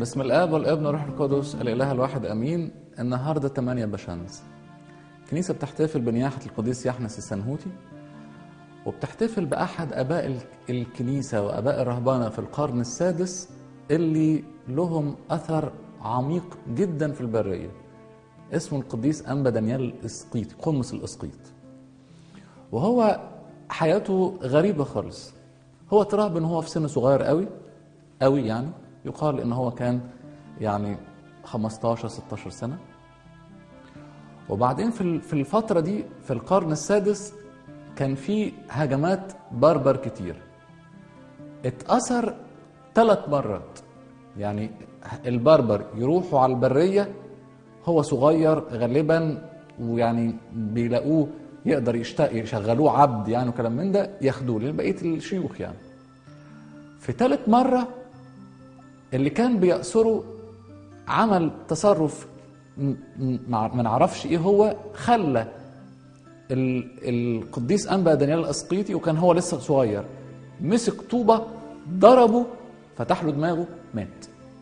بسم الاب والابن والروح القدس الاله الواحد امين النهارده 8 بشمس الكنيسه بتحتفل بنياحه القديس يحنس السنهوتي وبتحتفل باحد اباء ال- الكنيسه واباء الرهبانه في القرن السادس اللي لهم اثر عميق جدا في البريه اسمه القديس انبا دانيال الاسقيطي قمص الاسقيط وهو حياته غريبه خالص هو ترهب ان هو في سن صغير قوي قوي يعني يقال ان هو كان يعني 15 16 سنه وبعدين في ال- في الفتره دي في القرن السادس كان في هجمات بربر كتير اتأثر ثلاث مرات يعني البربر يروحوا على البرية هو صغير غالبا ويعني بيلاقوه يقدر يشتاق يشغلوه عبد يعني وكلام من ده ياخدوه لبقية الشيوخ يعني في ثالث مرة اللي كان بيأسره عمل تصرف م- م- مع- ما نعرفش ايه هو خلى ال- القديس انبا دانيال الاسقيطي وكان هو لسه صغير مسك طوبه ضربه فتح له دماغه مات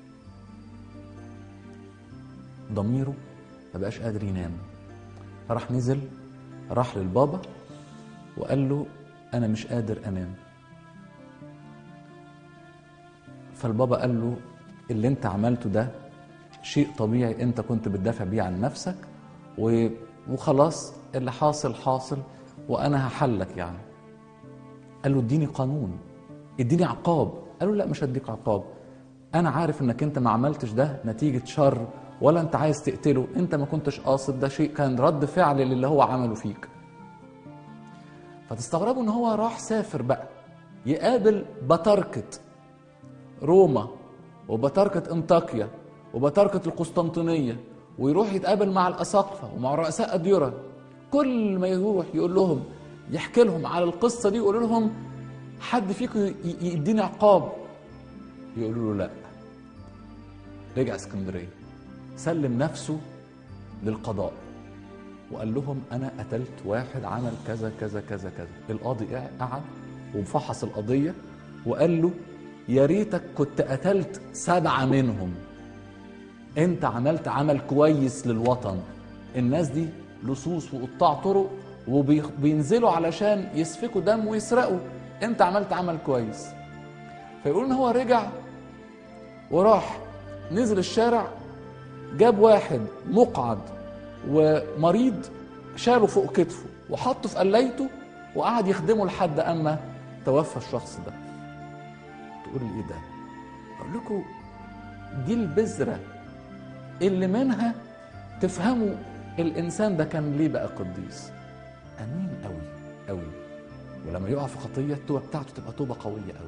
ضميره ما بقاش قادر ينام راح نزل راح للبابا وقال له انا مش قادر انام فالبابا قال له اللي انت عملته ده شيء طبيعي انت كنت بتدافع بيه عن نفسك و... وخلاص اللي حاصل حاصل وانا هحلك يعني قال له اديني قانون اديني عقاب قال له لا مش هديك عقاب انا عارف انك انت ما عملتش ده نتيجة شر ولا انت عايز تقتله انت ما كنتش قاصد ده شيء كان رد فعل للي هو عمله فيك فتستغربوا ان هو راح سافر بقى يقابل بطركة روما وبطركة انطاكيا وبطركة القسطنطينية ويروح يتقابل مع الأساقفة ومع رؤساء أديرة كل ما يروح يقول لهم يحكي لهم على القصة دي يقول لهم حد فيكم ي- ي- يديني عقاب يقولوا له لا رجع اسكندرية سلم نفسه للقضاء وقال لهم انا قتلت واحد عمل كذا كذا كذا كذا القاضي قعد وفحص القضيه وقال له يا ريتك كنت قتلت سبعه منهم انت عملت عمل كويس للوطن الناس دي لصوص وقطاع طرق وبينزلوا علشان يسفكوا دم ويسرقوا انت عملت عمل كويس فيقول ان هو رجع وراح نزل الشارع جاب واحد مقعد ومريض شاله فوق كتفه وحطه في قلايته وقعد يخدمه لحد اما توفى الشخص ده تقول لي ايه ده اقول لكم دي البذره اللي منها تفهموا الانسان ده كان ليه بقى قديس امين قوي قوي ولما يقع في خطيه التوبه بتاعته تبقى توبه قويه قوي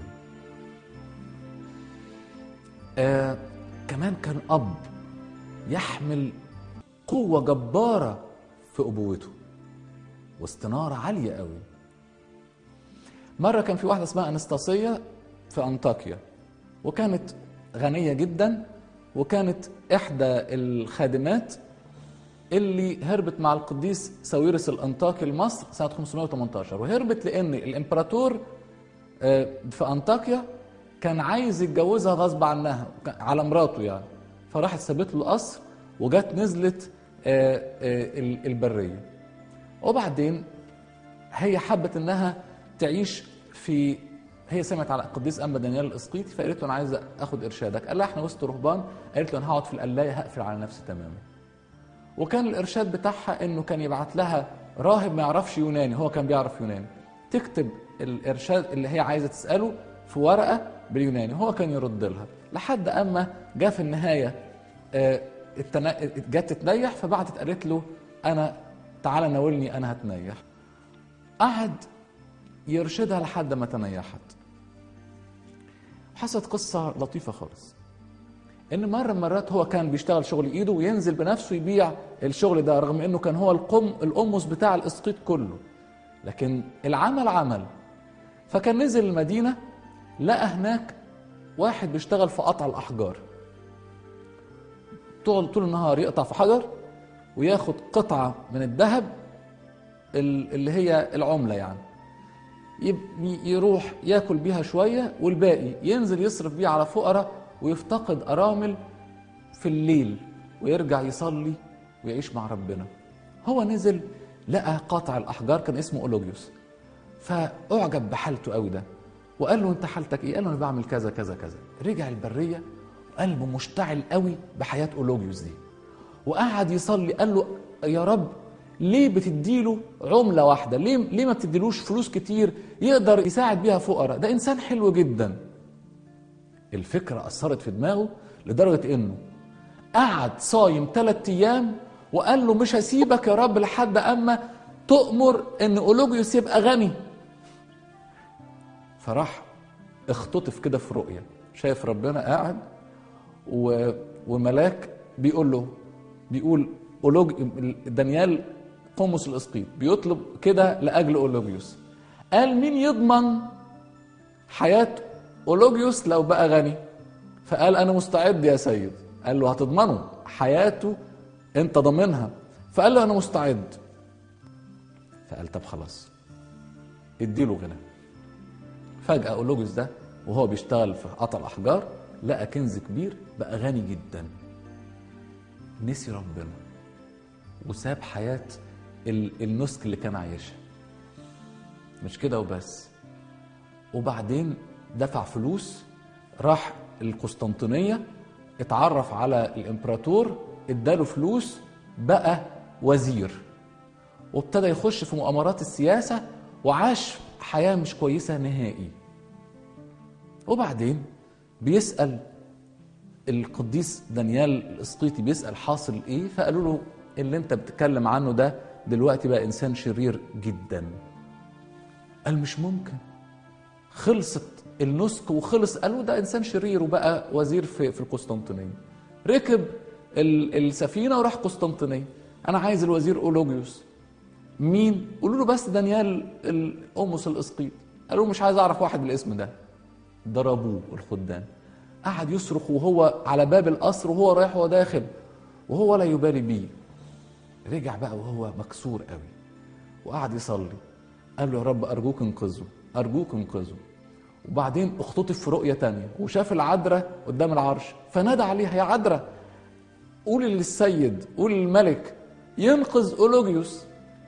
آه كمان كان اب يحمل قوه جباره في ابوته واستناره عاليه قوي مره كان في واحده اسمها انستاسيه في انطاكيا وكانت غنيه جدا وكانت احدى الخادمات اللي هربت مع القديس ساويرس الانطاكي لمصر سنه 518 وهربت لان الامبراطور آه، في انطاكيا كان عايز يتجوزها غصب عنها على مراته يعني فراحت سابت له القصر وجت نزلت آه، آه، ال- البريه وبعدين هي حبت انها تعيش في هي سمعت على القديس انبا دانيال الاسقيطي فقالت له انا عايزه اخد ارشادك قال لها احنا وسط رهبان قالت له انا هقعد في القلايه هقفل على نفسي تماما وكان الارشاد بتاعها انه كان يبعت لها راهب ما يعرفش يوناني هو كان بيعرف يوناني تكتب الارشاد اللي هي عايزه تساله في ورقه باليوناني هو كان يرد لها لحد اما جاء في النهايه آه، التنا- جت تتنيح فبعتت قالت له انا تعالى ناولني انا هتنيح قعد يرشدها لحد ما تنيحت حصلت قصة لطيفة خالص ان مرة من مرات هو كان بيشتغل شغل ايده وينزل بنفسه يبيع الشغل ده رغم انه كان هو القم القمص بتاع الاسقيط كله لكن العمل عمل فكان نزل المدينة لقى هناك واحد بيشتغل في قطع الاحجار طول طول النهار يقطع في حجر وياخد قطعة من الذهب ال- اللي هي العملة يعني يب- يروح ياكل بيها شويه والباقي ينزل يصرف بيه على فقراء ويفتقد ارامل في الليل ويرجع يصلي ويعيش مع ربنا هو نزل لقى قاطع الاحجار كان اسمه اولوجيوس فاعجب بحالته قوي ده وقال له انت حالتك ايه قال له انا بعمل كذا كذا كذا رجع البريه قلبه مشتعل قوي بحياه اولوجيوس دي وقعد يصلي قال له يا رب ليه بتديله عمله واحده ليه ليه ما بتديلوش فلوس كتير يقدر يساعد بيها فقراء ده انسان حلو جدا الفكره اثرت في دماغه لدرجه انه قعد صايم ثلاث ايام وقال له مش هسيبك يا رب لحد اما تؤمر ان اولوجيوس يبقى غني فراح اختطف كده في رؤيه شايف ربنا قاعد و... وملاك بيقول له بيقول أولوج... دانيال قومس الاسقيط بيطلب كده لاجل اولوجيوس قال مين يضمن حياه اولوجيوس لو بقى غني فقال انا مستعد يا سيد قال له هتضمنه حياته انت ضامنها فقال له انا مستعد فقال طب خلاص اديله غنى فجاه اولوجيوس ده وهو بيشتغل في قطع الاحجار لقى كنز كبير بقى غني جدا نسي ربنا وساب حياه النسك اللي كان عايشها مش كده وبس وبعدين دفع فلوس راح القسطنطينيه اتعرف على الامبراطور اداله فلوس بقى وزير وابتدى يخش في مؤامرات السياسه وعاش حياه مش كويسه نهائي وبعدين بيسال القديس دانيال الاسقيطي بيسال حاصل ايه فقالوا له اللي انت بتتكلم عنه ده دلوقتي بقى انسان شرير جدا قال مش ممكن خلصت النسك وخلص قالوا ده انسان شرير وبقى وزير في في القسطنطينيه ركب السفينه وراح قسطنطينيه انا عايز الوزير اولوجيوس مين قولوا له بس دانيال الامس الاسقيط قالوا مش عايز اعرف واحد بالاسم ده ضربوه الخدام قعد يصرخ وهو على باب القصر وهو رايح وهو داخل وهو لا يبالي بيه رجع بقى وهو مكسور قوي وقعد يصلي قال له يا رب ارجوك انقذه ارجوك انقذه وبعدين اختطف في رؤيه تانية وشاف العذراء قدام العرش فنادى عليها يا عذراء قولي للسيد قولي للملك ينقذ اولوجيوس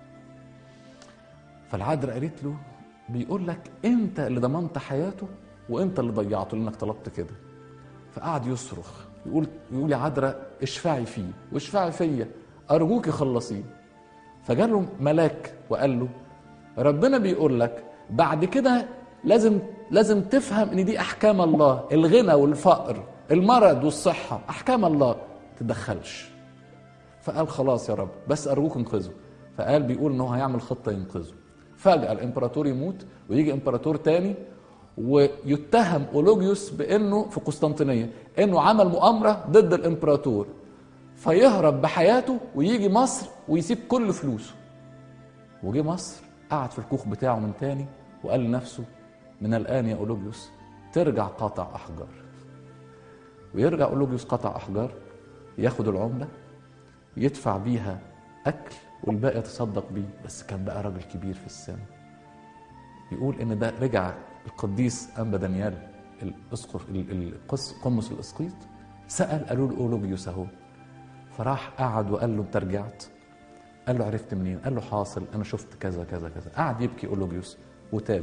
فالعذراء قالت له بيقول لك انت اللي ضمنت حياته وانت اللي ضيعته لانك طلبت كده فقعد يصرخ يقول يقول يا عذراء اشفعي فيه واشفعي فيا ارجوك خلصيه فجاله ملاك وقال له ربنا بيقول لك بعد كده لازم لازم تفهم ان دي احكام الله الغنى والفقر المرض والصحه احكام الله تدخلش فقال خلاص يا رب بس ارجوك انقذه فقال بيقول ان هو هيعمل خطه ينقذه فجاه الامبراطور يموت ويجي امبراطور تاني ويتهم اولوجيوس بانه في قسطنطينيه انه عمل مؤامره ضد الامبراطور فيهرب بحياته ويجي مصر ويسيب كل فلوسه وجي مصر قعد في الكوخ بتاعه من تاني وقال لنفسه من الآن يا أولوجيوس ترجع قاطع أحجار ويرجع أولوجيوس قاطع أحجار ياخد العملة يدفع بيها أكل والباقي يتصدق بيه بس كان بقى راجل كبير في السن يقول إن ده رجع القديس أنبا دانيال الأسقف قمص الإسقيط سأل قالوا له أولوجيوس أهو فراح قعد وقال له أنت رجعت قال له عرفت منين؟ قال له حاصل انا شفت كذا كذا كذا قعد يبكي اولوجيوس وتاب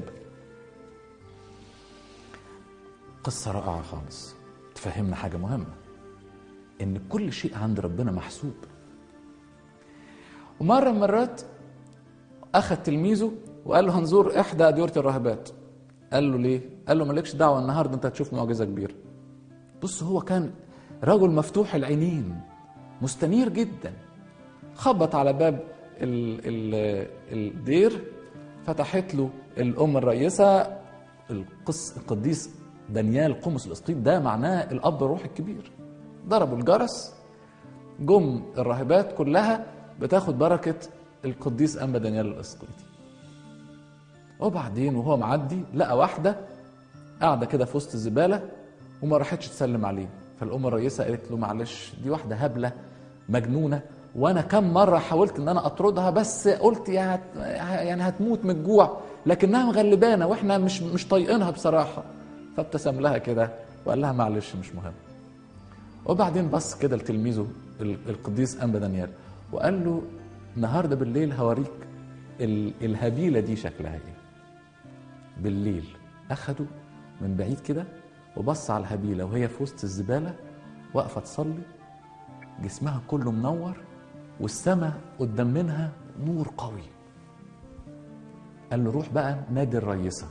قصة رائعة خالص تفهمنا حاجة مهمة إن كل شيء عند ربنا محسوب ومرة من مرات أخذ تلميذه وقال له هنزور إحدى أديرة الراهبات قال له ليه؟ قال له مالكش دعوة النهاردة أنت هتشوف معجزة كبيرة بص هو كان رجل مفتوح العينين مستنير جدا خبط على باب ال ال الدير فتحت له الام الرئيسه القس القديس دانيال قمص الاسقيط ده معناه الاب الروحي الكبير ضربوا الجرس جم الراهبات كلها بتاخد بركه القديس انبا دانيال الاسقيطي وبعدين وهو معدي لقى واحده قاعده كده في وسط الزباله وما راحتش تسلم عليه فالام الرئيسه قالت له معلش دي واحده هبله مجنونه وانا كم مره حاولت ان انا اطردها بس قلت يا هت يعني هتموت من الجوع لكنها مغلبانه واحنا مش مش طايقينها بصراحه فابتسم لها كده وقال لها معلش مش مهم وبعدين بص كده لتلميذه ال- القديس أنبا دانيال وقال له النهارده بالليل هوريك ال- الهبيلة دي شكلها ايه بالليل أخده من بعيد كده وبص على الهبيلة وهي في وسط الزبالة واقفة تصلي جسمها كله منور والسماء قدام منها نور قوي قال له روح بقى نادي الريسة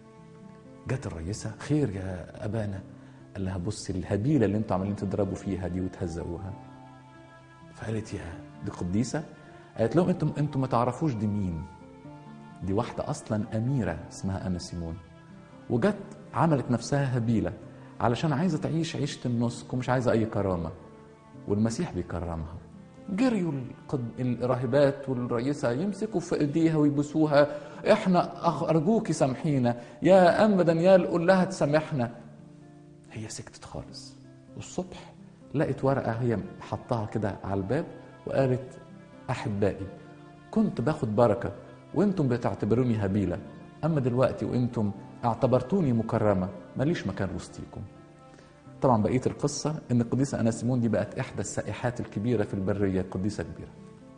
جت الريسة خير يا أبانا قال لها بصي الهبيلة اللي انتوا عمالين تضربوا فيها دي وتهزقوها فقالت يا دي قديسة قالت لهم انتم انتم ما تعرفوش دي مين دي واحدة أصلا أميرة اسمها أنا سيمون وجت عملت نفسها هبيلة علشان عايزة تعيش عيشة النسك ومش عايزة أي كرامة والمسيح بيكرمها جريوا القد... الراهبات والرئيسة يمسكوا في ايديها ويبوسوها احنا أخ- ارجوكي سامحينا يا ام دانيال قول لها تسامحنا هي سكتت خالص والصبح لقت ورقة هي حطها كده على الباب وقالت أحبائي كنت باخد بركة وانتم بتعتبروني هبيلة أما دلوقتي وانتم اعتبرتوني مكرمة ماليش مكان وسطيكم طبعا بقيه القصه ان القديسه اناسيمون دي بقت احدى السائحات الكبيره في البريه قديسه كبيره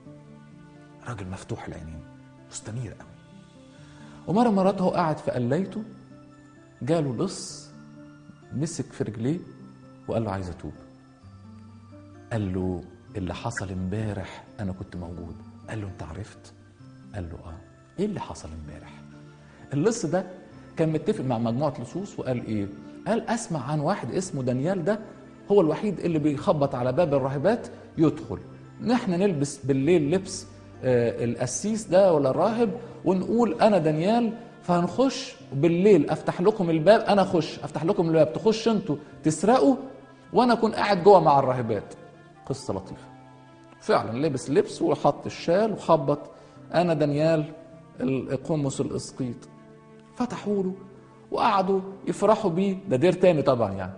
راجل مفتوح العينين مستنير قوي ومره مرات هو قاعد في قليته جاله لص مسك في رجليه وقال له عايز اتوب قال له اللي حصل امبارح انا كنت موجود قال له انت عرفت قال له اه ايه اللي حصل امبارح اللص ده كان متفق مع مجموعه لصوص وقال ايه قال اسمع عن واحد اسمه دانيال ده هو الوحيد اللي بيخبط على باب الراهبات يدخل نحن نلبس بالليل لبس آه، القسيس ده ولا الراهب ونقول انا دانيال فهنخش بالليل افتح لكم الباب انا اخش افتح لكم الباب تخش انتوا تسرقوا وانا اكون قاعد جوه مع الراهبات قصه لطيفه فعلا لبس لبس وحط الشال وخبط انا دانيال القمص الاسقيط فتحوا له وقعدوا يفرحوا بيه ده دير تاني طبعا يعني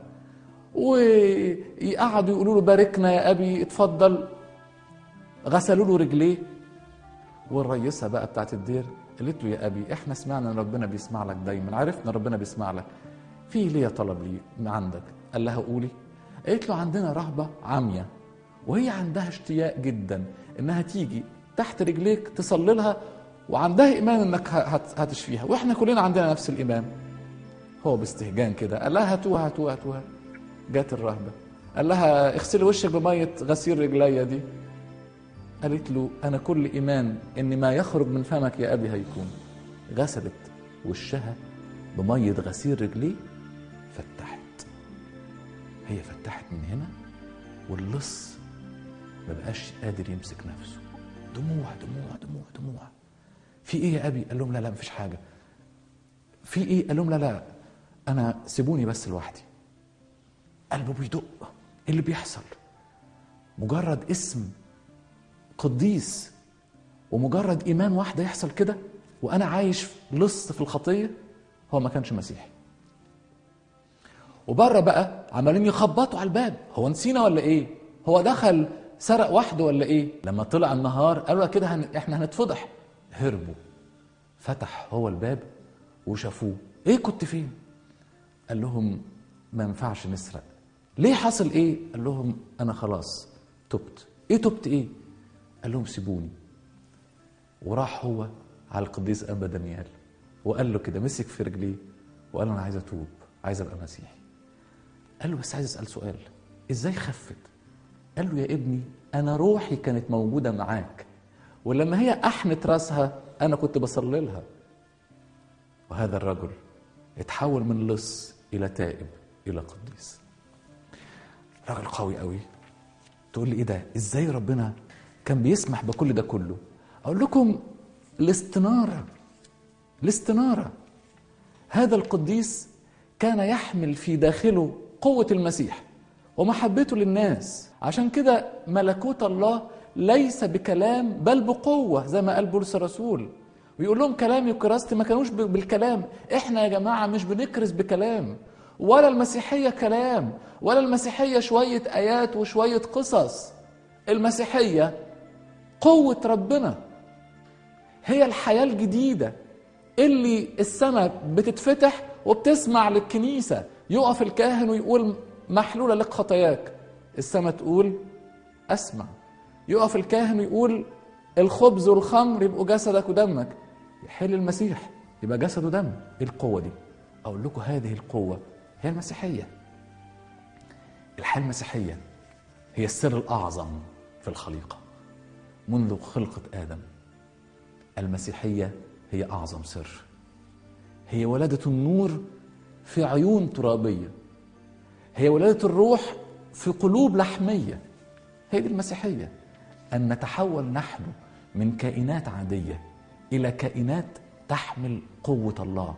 وقعدوا يقولوا له باركنا يا ابي اتفضل غسلوا له رجليه والرئيسه بقى بتاعت الدير قالت له يا ابي احنا سمعنا ان ربنا بيسمع لك دايما عرفنا ربنا بيسمع لك في ليه طلب لي من عندك قال لها قولي قالت له عندنا رهبه عاميه وهي عندها اشتياق جدا انها تيجي تحت رجليك تصلي لها وعندها ايمان انك هت- هتشفيها واحنا كلنا عندنا نفس الايمان هو باستهجان كده قال لها هاتوها هاتوها هاتوها جات الرهبه قال لها اغسلي وشك بميه غسيل رجليا دي قالت له انا كل ايمان ان ما يخرج من فمك يا ابي هيكون غسلت وشها بميه غسيل رجليه فتحت هي فتحت من هنا واللص ما بقاش قادر يمسك نفسه دموع دموع دموع دموع في ايه يا ابي قال لهم لا لا مفيش حاجه في ايه قال لهم لا لا انا سيبوني بس لوحدي قلبه بيدق ايه اللي بيحصل مجرد اسم قديس ومجرد ايمان واحده يحصل كده وانا عايش لص في الخطيه هو ما كانش مسيحي وبره بقى عمالين يخبطوا على الباب هو نسينا ولا ايه هو دخل سرق وحده ولا ايه لما طلع النهار قالوا كده هن... احنا هنتفضح هربوا فتح هو الباب وشافوه ايه كنت فين قال لهم ما ينفعش نسرق ليه حصل ايه قال لهم انا خلاص تبت ايه تبت ايه قال لهم سيبوني وراح هو على القديس ابا دانيال وقال له كده مسك في رجليه وقال له انا عايز اتوب عايز ابقى مسيحي قال له بس عايز اسال سؤال ازاي خفت قال له يا ابني انا روحي كانت موجوده معاك ولما هي احنت راسها انا كنت بصلي لها وهذا الرجل اتحول من لص الى تائب الى قديس راجل قوي قوي تقول لي ايه ده ازاي ربنا كان بيسمح بكل ده كله اقول لكم الاستناره الاستناره هذا القديس كان يحمل في داخله قوه المسيح ومحبته للناس عشان كده ملكوت الله ليس بكلام بل بقوه زي ما قال بولس الرسول ويقول لهم كلامي وكراستي ما كانوش بالكلام احنا يا جماعه مش بنكرس بكلام ولا المسيحيه كلام ولا المسيحيه شويه ايات وشويه قصص المسيحيه قوه ربنا هي الحياه الجديده اللي السماء بتتفتح وبتسمع للكنيسة يقف الكاهن ويقول محلولة لك خطاياك السماء تقول أسمع يقف الكاهن ويقول الخبز والخمر يبقوا جسدك ودمك يحل المسيح يبقى جسد ودم ايه القوة دي أقول لكم هذه القوة هي المسيحية الحياة المسيحية هي السر الأعظم في الخليقة منذ خلقة آدم المسيحية هي أعظم سر هي ولادة النور في عيون ترابية هي ولادة الروح في قلوب لحمية هي دي المسيحية أن نتحول نحن من كائنات عادية إلى كائنات تحمل قوة الله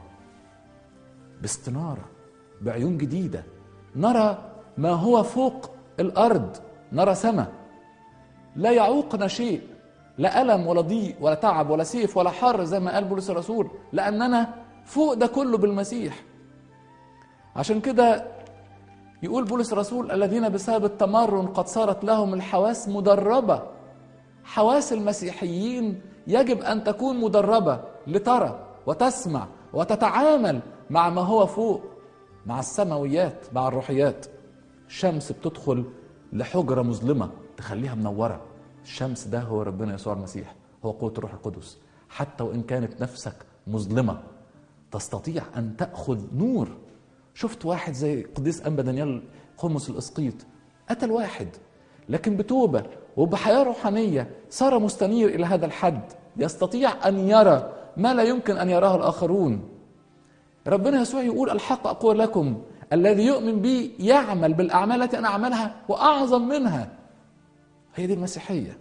باستنارة بعيون جديدة نرى ما هو فوق الأرض نرى سماء لا يعوقنا شيء لا ألم ولا ضيق ولا تعب ولا سيف ولا حر زي ما قال بولس الرسول لأننا فوق ده كله بالمسيح عشان كده يقول بولس الرسول الذين بسبب التمرن قد صارت لهم الحواس مدربة حواس المسيحيين يجب أن تكون مدربة لترى وتسمع وتتعامل مع ما هو فوق مع السماويات مع الروحيات شمس بتدخل لحجرة مظلمة تخليها منورة الشمس ده هو ربنا يسوع المسيح هو قوة الروح القدس حتى وإن كانت نفسك مظلمة تستطيع أن تأخذ نور شفت واحد زي قديس أنبا دانيال قمص الإسقيط قتل واحد لكن بتوبة وبحياة روحانية صار مستنير إلى هذا الحد يستطيع أن يرى ما لا يمكن أن يراه الآخرون ربنا يسوع يقول الحق أقول لكم الذي يؤمن بي يعمل بالأعمال التي أنا أعملها وأعظم منها هي دي المسيحية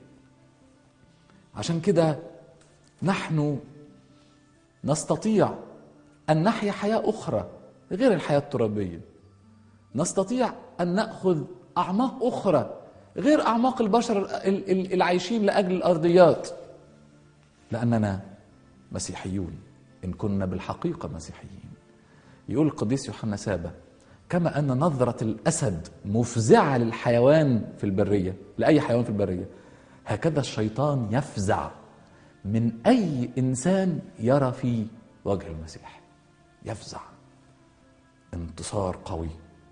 عشان كده نحن نستطيع أن نحيا حياة أخرى غير الحياة الترابية نستطيع أن نأخذ أعماق أخرى غير أعماق البشر العايشين لأجل الأرضيات لأننا مسيحيون إن كنا بالحقيقة مسيحيين يقول القديس يوحنا سابا كما أن نظرة الأسد مفزعة للحيوان في البرية لأي حيوان في البرية هكذا الشيطان يفزع من أي إنسان يرى في وجه المسيح يفزع انتصار قوي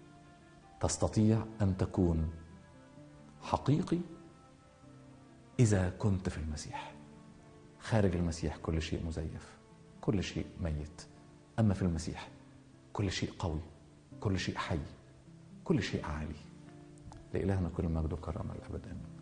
تستطيع أن تكون حقيقي إذا كنت في المسيح خارج المسيح كل شيء مزيف كل شيء ميت أما في المسيح كل شيء قوي كل شيء حي كل شيء عالي لإلهنا كل المجد والكرامة الأبد آمين